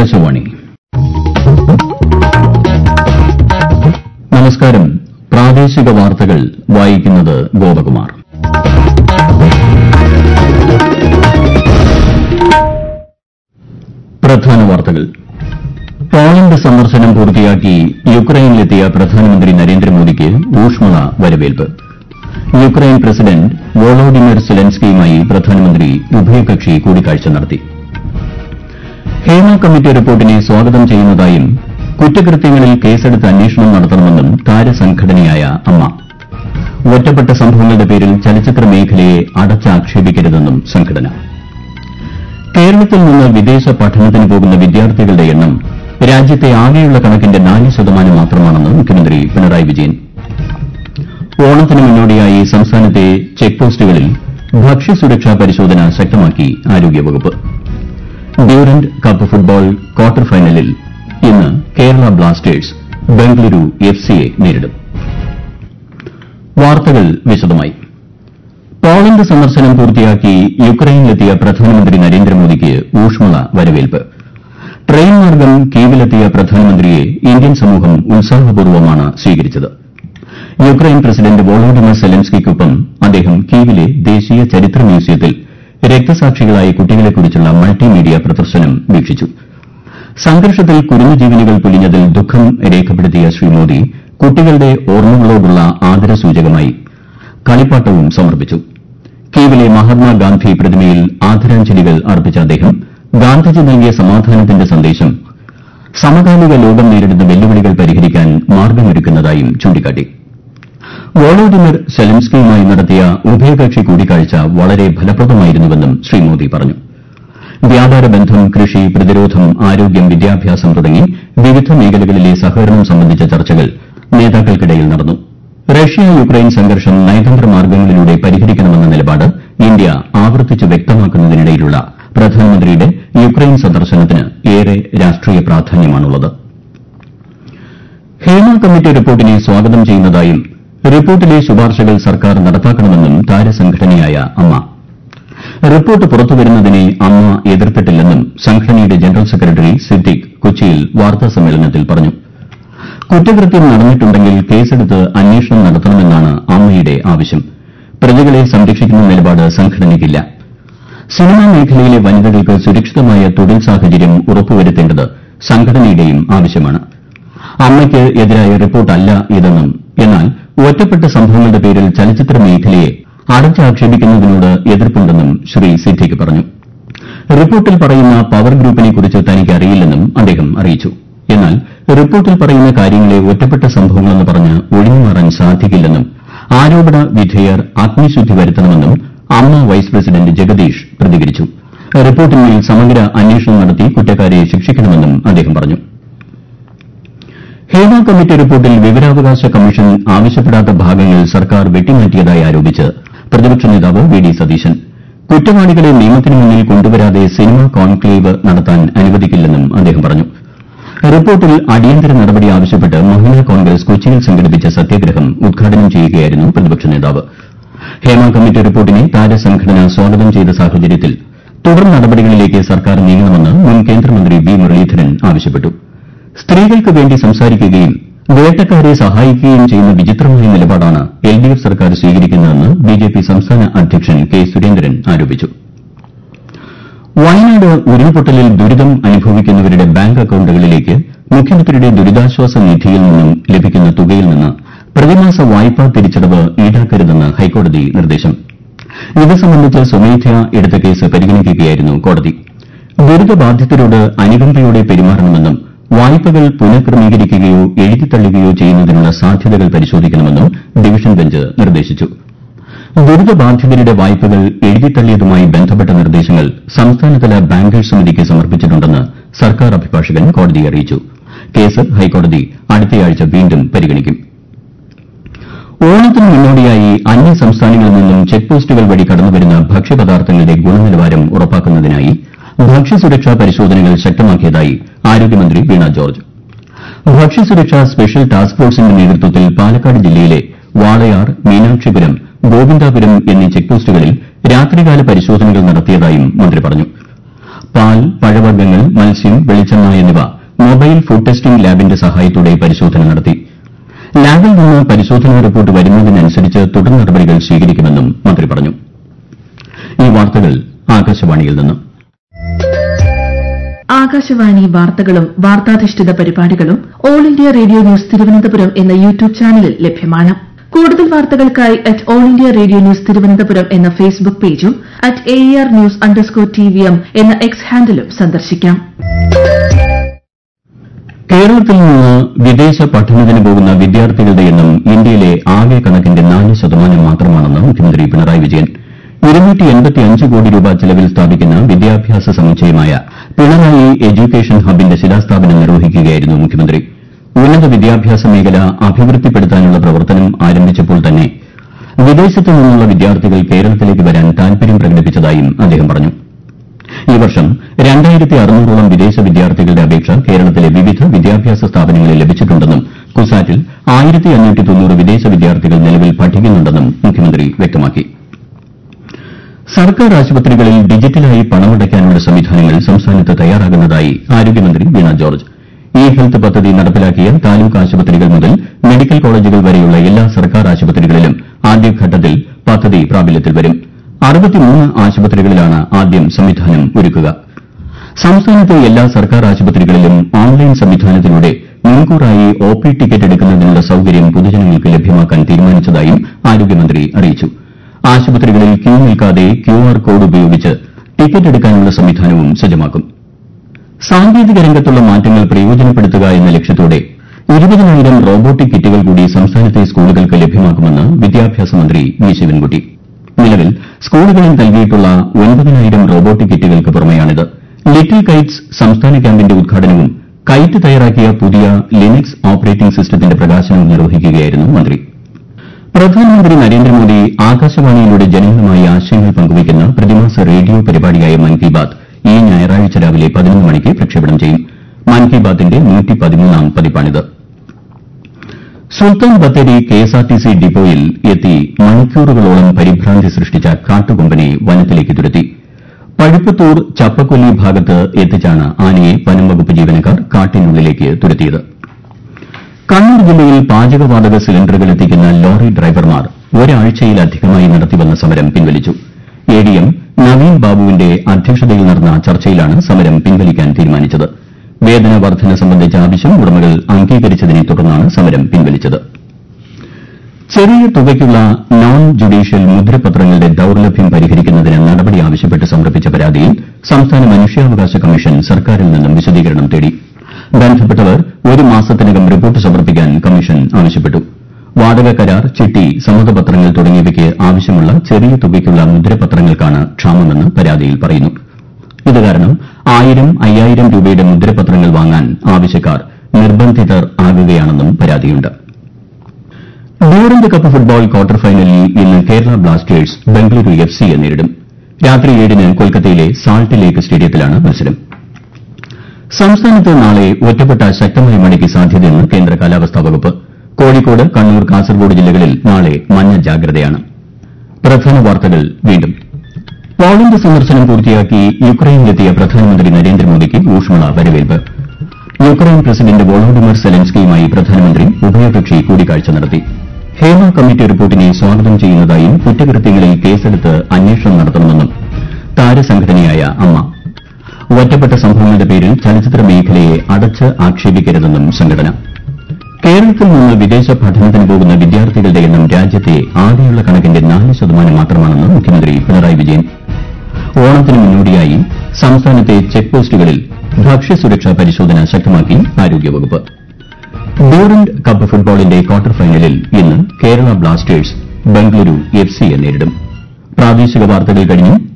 ആകാശവാണി നമസ്കാരം പ്രാദേശിക വാർത്തകൾ വായിക്കുന്നത് ഗോപകുമാർ പ്രധാന വാർത്തകൾ പോളണ്ട് സന്ദർശനം പൂർത്തിയാക്കി യുക്രൈനിലെത്തിയ പ്രധാനമന്ത്രി നരേന്ദ്രമോദിക്ക് ഊഷ്മള വരവേൽപ്പ് യുക്രൈൻ പ്രസിഡന്റ് വോളോഡിമിർ സെലൻസ്കിയുമായി പ്രധാനമന്ത്രി ഉഭയകക്ഷി കൂടിക്കാഴ്ച നടത്തി ഹേമ കമ്മിറ്റി റിപ്പോർട്ടിനെ സ്വാഗതം ചെയ്യുന്നതായും കുറ്റകൃത്യങ്ങളിൽ കേസെടുത്ത് അന്വേഷണം നടത്തണമെന്നും താരസംഘടനയായ അമ്മ ഒറ്റപ്പെട്ട സംഭവങ്ങളുടെ പേരിൽ ചലച്ചിത്ര മേഖലയെ അടച്ചാക്ഷേപിക്കരുതെന്നും സംഘടന കേരളത്തിൽ നിന്ന് വിദേശ പഠനത്തിന് പോകുന്ന വിദ്യാർത്ഥികളുടെ എണ്ണം രാജ്യത്തെ ആകെയുള്ള കണക്കിന്റെ നാല് ശതമാനം മാത്രമാണെന്ന് മുഖ്യമന്ത്രി പിണറായി വിജയൻ ഓണത്തിന് മുന്നോടിയായി സംസ്ഥാനത്തെ ചെക്ക് പോസ്റ്റുകളിൽ ഭക്ഷ്യസുരക്ഷാ പരിശോധന ശക്തമാക്കി ആരോഗ്യവകുപ്പ് ഡ്യൂറന്റ് കപ്പ് ഫുട്ബോൾ ക്വാർട്ടർ ഫൈനലിൽ ഇന്ന് കേരള ബ്ലാസ്റ്റേഴ്സ് ബംഗളൂരു എഫ് സിയെ നേരിടും വാർത്തകൾ വിശദമായി പോളണ്ട് സന്ദർശനം പൂർത്തിയാക്കി യുക്രൈനിലെത്തിയ പ്രധാനമന്ത്രി നരേന്ദ്രമോദിക്ക് ഊഷ്മള വരവേൽപ്പ് ട്രെയിൻ മാർഗ്ഗം കീവിലെത്തിയ പ്രധാനമന്ത്രിയെ ഇന്ത്യൻ സമൂഹം ഉത്സാഹപൂർവ്വമാണ് സ്വീകരിച്ചത് യുക്രൈൻ പ്രസിഡന്റ് വോളോഡിമർ സെലൻസ്കിക്കൊപ്പം അദ്ദേഹം കീവിലെ ദേശീയ ചരിത്ര മ്യൂസിയത്തിൽ രക്തസാക്ഷികളായ കുട്ടികളെക്കുറിച്ചുള്ള മൾട്ടിമീഡിയ പ്രദർശനം വീക്ഷിച്ചു സംഘർഷത്തിൽ കുരുന്നുജീവനുകൾ പൊലിഞ്ഞതിൽ ദുഃഖം രേഖപ്പെടുത്തിയ ശ്രീ മോദി കുട്ടികളുടെ ഓർമ്മകളോടുള്ള ആദരസൂചകമായി കളിപ്പാട്ടവും സമർപ്പിച്ചു കീവിലെ മഹാത്മാഗാന്ധി പ്രതിമയിൽ ആദരാഞ്ജലികൾ അർപ്പിച്ച അദ്ദേഹം ഗാന്ധിജി നൽകിയ സമാധാനത്തിന്റെ സന്ദേശം സമകാലിക ലോകം നേരിടുന്ന വെല്ലുവിളികൾ പരിഹരിക്കാൻ മാർഗ്ഗമൊരുക്കുന്നതായും ചൂണ്ടിക്കാട്ടി വോളോഡിമിർ സെലൻസ്കിയുമായി നടത്തിയ ഉഭയകക്ഷി കൂടിക്കാഴ്ച വളരെ ഫലപ്രദമായിരുന്നുവെന്നും ശ്രീ മോദി പറഞ്ഞു വ്യാപാര ബന്ധം കൃഷി പ്രതിരോധം ആരോഗ്യം വിദ്യാഭ്യാസം തുടങ്ങി വിവിധ മേഖലകളിലെ സഹകരണം സംബന്ധിച്ച ചർച്ചകൾ നേതാക്കൾക്കിടയിൽ നടന്നു റഷ്യ യുക്രൈൻ സംഘർഷം നയതന്ത്ര മാർഗ്ഗങ്ങളിലൂടെ പരിഹരിക്കണമെന്ന നിലപാട് ഇന്ത്യ ആവർത്തിച്ച് വ്യക്തമാക്കുന്നതിനിടയിലുള്ള പ്രധാനമന്ത്രിയുടെ യുക്രൈൻ സന്ദർശനത്തിന് ഏറെ രാഷ്ട്രീയ പ്രാധാന്യമാണുള്ളത് ഹേമ കമ്മിറ്റി റിപ്പോർട്ടിനെ സ്വാഗതം ചെയ്യുന്നതായും റിപ്പോർട്ടിലെ ശുപാർശകൾ സർക്കാർ നടപ്പാക്കണമെന്നും താരസംഘടനയായ അമ്മ റിപ്പോർട്ട് പുറത്തുവരുന്നതിനെ അമ്മ എതിർത്തിട്ടില്ലെന്നും സംഘടനയുടെ ജനറൽ സെക്രട്ടറി സിദ്ദിഖ് കൊച്ചിയിൽ വാർത്താസമ്മേളനത്തിൽ പറഞ്ഞു കുറ്റകൃത്യം നടന്നിട്ടുണ്ടെങ്കിൽ കേസെടുത്ത് അന്വേഷണം നടത്തണമെന്നാണ് അമ്മയുടെ ആവശ്യം പ്രതികളെ സംരക്ഷിക്കുന്ന നിലപാട് സംഘടനയ്ക്കില്ല സിനിമാ മേഖലയിലെ വനിതകൾക്ക് സുരക്ഷിതമായ തൊഴിൽ സാഹചര്യം ഉറപ്പുവരുത്തേണ്ടത് സംഘടനയുടെയും ആവശ്യമാണ് അമ്മയ്ക്ക് എതിരായ റിപ്പോർട്ടല്ല ഇതെന്നും എന്നാൽ ഒറ്റപ്പെട്ട സംഭവങ്ങളുടെ പേരിൽ ചലച്ചിത്ര മേഖലയെ അടച്ചാക്ഷേപിക്കുന്നതിനോട് എതിർപ്പുണ്ടെന്നും ശ്രീ സിദ്ദിഖ് പറഞ്ഞു റിപ്പോർട്ടിൽ പറയുന്ന പവർ ഗ്രൂപ്പിനെക്കുറിച്ച് തനിക്ക് അറിയില്ലെന്നും അദ്ദേഹം അറിയിച്ചു എന്നാൽ റിപ്പോർട്ടിൽ പറയുന്ന കാര്യങ്ങളെ ഒറ്റപ്പെട്ട സംഭവങ്ങളെന്ന് പറഞ്ഞ് ഒഴിഞ്ഞുമാറാൻ സാധിക്കില്ലെന്നും ആരോപണ വിധേയർ ആത്മശുദ്ധി വരുത്തണമെന്നും അമ്മ വൈസ് പ്രസിഡന്റ് ജഗദീഷ് പ്രതികരിച്ചു റിപ്പോർട്ടിന്മേൽ സമഗ്ര അന്വേഷണം നടത്തി കുറ്റക്കാരെ ശിക്ഷിക്കണമെന്നും അദ്ദേഹം പറഞ്ഞു ഹേമ കമ്മിറ്റി റിപ്പോർട്ടിൽ വിവരാവകാശ കമ്മീഷൻ ആവശ്യപ്പെടാത്ത ഭാഗങ്ങൾ സർക്കാർ വെട്ടിമാറ്റിയതായി ആരോപിച്ച് പ്രതിപക്ഷ നേതാവ് വി ഡി സതീശൻ കുറ്റവാളികളെ നിയമത്തിന് മുന്നിൽ കൊണ്ടുവരാതെ സിനിമാ കോൺക്ലേവ് നടത്താൻ അനുവദിക്കില്ലെന്നും അദ്ദേഹം പറഞ്ഞു റിപ്പോർട്ടിൽ അടിയന്തര നടപടി ആവശ്യപ്പെട്ട് മഹിളാ കോൺഗ്രസ് കൊച്ചിയിൽ സംഘടിപ്പിച്ച സത്യാഗ്രഹം ഉദ്ഘാടനം ചെയ്യുകയായിരുന്നു പ്രതിപക്ഷ നേതാവ് ഹേമ കമ്മിറ്റി റിപ്പോർട്ടിനെ താരസംഘടന സ്വാഗതം ചെയ്ത സാഹചര്യത്തിൽ തുടർ നടപടികളിലേക്ക് സർക്കാർ നീങ്ങണമെന്ന് മുൻ കേന്ദ്രമന്ത്രി വി മുരളീധരൻ ആവശ്യപ്പെട്ടു സ്ത്രീകൾക്ക് വേണ്ടി സംസാരിക്കുകയും വേട്ടക്കാരെ സഹായിക്കുകയും ചെയ്യുന്ന വിചിത്രമായ നിലപാടാണ് എൽ ഡി എഫ് സർക്കാർ സ്വീകരിക്കുന്നതെന്ന് ബി ജെ പി സംസ്ഥാന അധ്യക്ഷൻ കെ സുരേന്ദ്രൻ ആരോപിച്ചു വയനാട് ഉരുൾപൊട്ടലിൽ ദുരിതം അനുഭവിക്കുന്നവരുടെ ബാങ്ക് അക്കൌണ്ടുകളിലേക്ക് മുഖ്യമന്ത്രിയുടെ ദുരിതാശ്വാസ നിധിയിൽ നിന്നും ലഭിക്കുന്ന തുകയിൽ നിന്ന് പ്രതിമാസ വായ്പാ തിരിച്ചടവ് ഈടാക്കരുതെന്ന് ഹൈക്കോടതി നിർദ്ദേശം ഇത് സംബന്ധിച്ച് സ്വമേധയാ എടുത്ത കേസ് പരിഗണിക്കുകയായിരുന്നു കോടതി ദുരിതബാധിതരോട് അനുകമ്പയോടെ പെരുമാറണമെന്നും വായ്പകൾ പുനഃക്രമീകരിക്കുകയോ എഴുതിത്തള്ളുകയോ ചെയ്യുന്നതിനുള്ള സാധ്യതകൾ പരിശോധിക്കണമെന്നും ഡിവിഷൻ ബെഞ്ച് നിർദ്ദേശിച്ചു ദുരിതബാധിതരുടെ വായ്പകൾ എഴുതിത്തള്ളിയതുമായി ബന്ധപ്പെട്ട നിർദ്ദേശങ്ങൾ സംസ്ഥാനതല ബാങ്കേഴ്സ് സമിതിക്ക് സമർപ്പിച്ചിട്ടുണ്ടെന്ന് സർക്കാർ അഭിഭാഷകൻ കോടതിയെ അറിയിച്ചു കേസ് ഹൈക്കോടതി അടുത്തയാഴ്ച വീണ്ടും പരിഗണിക്കും ഓണത്തിന് മുന്നോടിയായി അന്യ സംസ്ഥാനങ്ങളിൽ നിന്നും ചെക്ക് പോസ്റ്റുകൾ വഴി കടന്നുവരുന്ന ഭക്ഷ്യപദാർത്ഥങ്ങളുടെ ഗുണനിലവാരം ഉറപ്പാക്കുന്നതിനായി ഭക്ഷ്യസുരക്ഷാ പരിശോധനകൾ ശക്തമാക്കിയതായി ആരോഗ്യമന്ത്രി വീണ ജോർജ് ഭക്ഷ്യസുരക്ഷാ സ്പെഷ്യൽ ടാസ്ക് ഫോഴ്സിന്റെ നേതൃത്വത്തിൽ പാലക്കാട് ജില്ലയിലെ വാളയാർ മീനാക്ഷിപുരം ഗോവിന്ദാപുരം എന്നീ ചെക്ക് പോസ്റ്റുകളിൽ രാത്രികാല പരിശോധനകൾ നടത്തിയതായും മന്ത്രി പറഞ്ഞു പാൽ പഴവർഗ്ഗങ്ങൾ മത്സ്യം വെളിച്ചെണ്ണ എന്നിവ മൊബൈൽ ഫുഡ് ടെസ്റ്റിംഗ് ലാബിന്റെ സഹായത്തോടെ പരിശോധന നടത്തി ലാബിൽ നിന്ന് പരിശോധനാ റിപ്പോർട്ട് വരുന്നതിനനുസരിച്ച് തുടർ നടപടികൾ സ്വീകരിക്കുമെന്നും മന്ത്രി പറഞ്ഞു ഈ വാർത്തകൾ ആകാശവാണിയിൽ നിന്ന് ആകാശവാണി വാർത്തകളും വാർത്താധിഷ്ഠിത പരിപാടികളും all India radio news Thiruvananthapuram എന്ന യൂട്യൂബ് ചാനലിൽ ലഭ്യമാണ് കൂടുതൽ വാർത്തകൾക്കായി at all India radio news Thiruvananthapuram എന്ന ഫേസ്ബുക്ക് പേജും at A R news underscore T V M എന്ന എക്സ് ഹാൻഡിലും സന്ദർശിക്കാം കേരളത്തിൽ നിന്ന് വിദേശ പഠനത്തിന് പോകുന്ന വിദ്യാർത്ഥികളുടെ എണ്ണം ഇന്ത്യയിലെ ആകെ കണക്കിന്റെ നാല് ശതമാനം മാത്രമാണെന്ന് മുഖ്യമന്ത്രി പിണറായി വിജയൻ കോടി രൂപ ചെലവിൽ സ്ഥാപിക്കുന്ന വിദ്യാഭ്യാസ സമുച്ചയമായ പിണറായി എഡ്യൂക്കേഷൻ ഹബിന്റെ ശിലാസ്ഥാപനം നിർവഹിക്കുകയായിരുന്നു മുഖ്യമന്ത്രി ഉന്നത വിദ്യാഭ്യാസ മേഖല അഭിവൃദ്ധിപ്പെടുത്താനുള്ള പ്രവർത്തനം ആരംഭിച്ചപ്പോൾ തന്നെ വിദേശത്തു നിന്നുള്ള വിദ്യാർത്ഥികൾ കേരളത്തിലേക്ക് വരാൻ താൽപര്യം പ്രകടിപ്പിച്ചതായും അദ്ദേഹം പറഞ്ഞു ഈ വർഷം രണ്ടായിരത്തി അറുന്നൂറോളം വിദേശ വിദ്യാർത്ഥികളുടെ അപേക്ഷ കേരളത്തിലെ വിവിധ വിദ്യാഭ്യാസ സ്ഥാപനങ്ങളിൽ ലഭിച്ചിട്ടുണ്ടെന്നും കുസാറ്റിൽ ആയിരത്തി അഞ്ഞൂറ്റി തൊണ്ണൂറ് വിദേശ വിദ്യാർത്ഥികൾ നിലവിൽ പഠിക്കുന്നുണ്ടെന്നും മുഖ്യമന്ത്രി വ്യക്തമാക്കി സർക്കാർ ആശുപത്രികളിൽ ഡിജിറ്റലായി പണമടയ്ക്കാനുള്ള സംവിധാനങ്ങൾ സംസ്ഥാനത്ത് തയ്യാറാകുന്നതായി ആരോഗ്യമന്ത്രി വീണ ജോർജ് ഇ ഹെൽത്ത് പദ്ധതി നടപ്പിലാക്കിയ താലൂക്ക് ആശുപത്രികൾ മുതൽ മെഡിക്കൽ കോളേജുകൾ വരെയുള്ള എല്ലാ സർക്കാർ ആശുപത്രികളിലും ആദ്യഘട്ടത്തിൽ പദ്ധതി പ്രാബല്യത്തിൽ വരും ആശുപത്രികളിലാണ് ആദ്യം സംവിധാനം ഒരുക്കുക സംസ്ഥാനത്തെ എല്ലാ സർക്കാർ ആശുപത്രികളിലും ഓൺലൈൻ സംവിധാനത്തിലൂടെ മുൻകൂറായി ഒ പി ടിക്കറ്റ് എടുക്കുന്നതിനുള്ള സൌകര്യം പൊതുജനങ്ങൾക്ക് ലഭ്യമാക്കാൻ തീരുമാനിച്ചതായും ആരോഗ്യമന്ത്രി അറിയിച്ചു ആശുപത്രികളിൽ ക്യൂ നിൽക്കാതെ ക്യു ആർ കോഡ് ഉപയോഗിച്ച് ടിക്കറ്റ് എടുക്കാനുള്ള സംവിധാനവും സജ്ജമാക്കും സാങ്കേതിക രംഗത്തുള്ള മാറ്റങ്ങൾ പ്രയോജനപ്പെടുത്തുക എന്ന ലക്ഷ്യത്തോടെ ഇരുപതിനായിരം റോബോട്ടിക് കിറ്റുകൾ കൂടി സംസ്ഥാനത്തെ സ്കൂളുകൾക്ക് ലഭ്യമാക്കുമെന്ന് വിദ്യാഭ്യാസ മന്ത്രി വി ശിവൻകുട്ടി നിലവിൽ സ്കൂളുകളിൽ നൽകിയിട്ടുള്ള ഒൻപതിനായിരം റോബോട്ടിക് കിറ്റുകൾക്ക് പുറമെയാണിത് ലിറ്റിൽ കൈറ്റ്സ് സംസ്ഥാന ക്യാമ്പിന്റെ ഉദ്ഘാടനവും കൈറ്റ് തയ്യാറാക്കിയ പുതിയ ലിനക്സ് ഓപ്പറേറ്റിംഗ് സിസ്റ്റത്തിന്റെ പ്രകാശനവും നിർവഹിക്കുകയായിരുന്നു മന്ത്രി പ്രധാനമന്ത്രി നരേന്ദ്രമോദി ആകാശവാണിയിലൂടെ ജനങ്ങളുമായി ആശയങ്ങൾ പങ്കുവയ്ക്കുന്ന പ്രതിമാസ റേഡിയോ പരിപാടിയായ മൻ കി ബാത് ഈ ഞായറാഴ്ച രാവിലെ പതിനൊന്ന് മണിക്ക് പ്രക്ഷേപണം ചെയ്യും മൻ കി ബാത്തിന്റെ നൂറ്റിപ്പതിമൂന്നാം പതിപ്പാണിത് സുൽത്താൻ ബത്തേരി കെഎസ്ആർടിസി ഡിപ്പോയിൽ എത്തി മണിക്കൂറുകളോളം പരിഭ്രാന്തി സൃഷ്ടിച്ച കാട്ടുകൊമ്പനെ വനത്തിലേക്ക് തുരത്തി പഴുപ്പത്തൂർ ചപ്പക്കൊല്ലി ഭാഗത്ത് എത്തിച്ചാണ് ആനയെ വനംവകുപ്പ് ജീവനക്കാർ കാട്ടിനുള്ളിലേക്ക് തുരത്തിയത് കണ്ണൂർ ജില്ലയിൽ പാചകവാതക സിലിണ്ടറുകൾ എത്തിക്കുന്ന ലോറി ഡ്രൈവർമാർ ഒരാഴ്ചയിലധികമായി നടത്തിവന്ന സമരം പിൻവലിച്ചു എഡിഎം നവീൻ ബാബുവിന്റെ അധ്യക്ഷതയിൽ നടന്ന ചർച്ചയിലാണ് സമരം പിൻവലിക്കാൻ തീരുമാനിച്ചത് വേതന വർധന സംബന്ധിച്ച ആവശ്യം ഉടമകൾ അംഗീകരിച്ചതിനെ തുടർന്നാണ് സമരം പിൻവലിച്ചത് ചെറിയ തുകയ്ക്കുള്ള നോൺ ജുഡീഷ്യൽ മുദ്രപത്രങ്ങളുടെ ദൌർലഭ്യം പരിഹരിക്കുന്നതിന് നടപടി ആവശ്യപ്പെട്ട് സമർപ്പിച്ച പരാതിയിൽ സംസ്ഥാന മനുഷ്യാവകാശ കമ്മീഷൻ സർക്കാരിൽ നിന്നും വിശദീകരണം തേടി ബന്ധപ്പെട്ടവർ ഒരു മാസത്തിനകം റിപ്പോർട്ട് സമർപ്പിക്കാൻ കമ്മീഷൻ ആവശ്യപ്പെട്ടു വാടക കരാർ ചിട്ടി സമ്മതപത്രങ്ങൾ തുടങ്ങിയവയ്ക്ക് ആവശ്യമുള്ള ചെറിയ തുകയ്ക്കുള്ള മുദ്രപത്രങ്ങൾക്കാണ് ക്ഷാമമെന്ന് പരാതിയിൽ പറയുന്നു ഇത് കാരണം ആയിരം അയ്യായിരം രൂപയുടെ മുദ്രപത്രങ്ങൾ വാങ്ങാൻ ആവശ്യക്കാർ നിർബന്ധിതർ ആകുകയാണെന്നും പരാതിയുണ്ട് ഡ്യൂറന്റ് കപ്പ് ഫുട്ബോൾ ക്വാർട്ടർ ഫൈനലിൽ ഇന്ന് കേരള ബ്ലാസ്റ്റേഴ്സ് ബംഗളൂരു എഫ് സിയെ നേരിടും രാത്രി ഏഴിന് കൊൽക്കത്തയിലെ സാൾട്ട് ലേക്ക് സ്റ്റേഡിയത്തിലാണ് മത്സരം സംസ്ഥാനത്ത് നാളെ ഒറ്റപ്പെട്ട ശക്തമായ മഴയ്ക്ക് സാധ്യതയെന്ന് കേന്ദ്ര കാലാവസ്ഥാ വകുപ്പ് കോഴിക്കോട് കണ്ണൂർ കാസർഗോഡ് ജില്ലകളിൽ നാളെ മഞ്ഞ ജാഗ്രതയാണ് പ്രധാന വാർത്തകൾ വീണ്ടും പോളണ്ട് സന്ദർശനം പൂർത്തിയാക്കി യുക്രൈനിലെത്തിയ പ്രധാനമന്ത്രി നരേന്ദ്രമോദിക്ക് ഊഷ്മള വരവേൽപ്പ് യുക്രൈൻ പ്രസിഡന്റ് വോളോഡിമർ സെലൻസ്കിയുമായി പ്രധാനമന്ത്രി ഉഭയകക്ഷി കൂടിക്കാഴ്ച നടത്തി ഹേമ കമ്മിറ്റി റിപ്പോർട്ടിനെ സ്വാഗതം ചെയ്യുന്നതായും കുറ്റകൃത്യങ്ങളിൽ കേസെടുത്ത് അന്വേഷണം നടത്തണമെന്നും താരസംഘടനയായ അമ്മ ഒറ്റപ്പെട്ട സംഭവങ്ങളുടെ പേരിൽ ചലച്ചിത്ര മേഖലയെ അടച്ച് ആക്ഷേപിക്കരുതെന്നും സംഘടന കേരളത്തിൽ നിന്ന് വിദേശ പഠനത്തിന് പോകുന്ന വിദ്യാർത്ഥികളുടെ എണ്ണം രാജ്യത്തെ ആകെയുള്ള കണക്കിന്റെ നാല് ശതമാനം മാത്രമാണെന്ന് മുഖ്യമന്ത്രി പിണറായി വിജയൻ ഓണത്തിന് മുന്നോടിയായി സംസ്ഥാനത്തെ ചെക്ക് പോസ്റ്റുകളിൽ ഭക്ഷ്യസുരക്ഷാ പരിശോധന ശക്തമാക്കി ആരോഗ്യവകുപ്പ് ഡ്യൂറന്റ് കപ്പ് ഫുട്ബോളിന്റെ ക്വാർട്ടർ ഫൈനലിൽ ഇന്ന് കേരള ബ്ലാസ്റ്റേഴ്സ് ബംഗളൂരു എഫ് സിയെ നേരിടും പ്രാദേശിക വാർത്തകൾ കഴിഞ്ഞു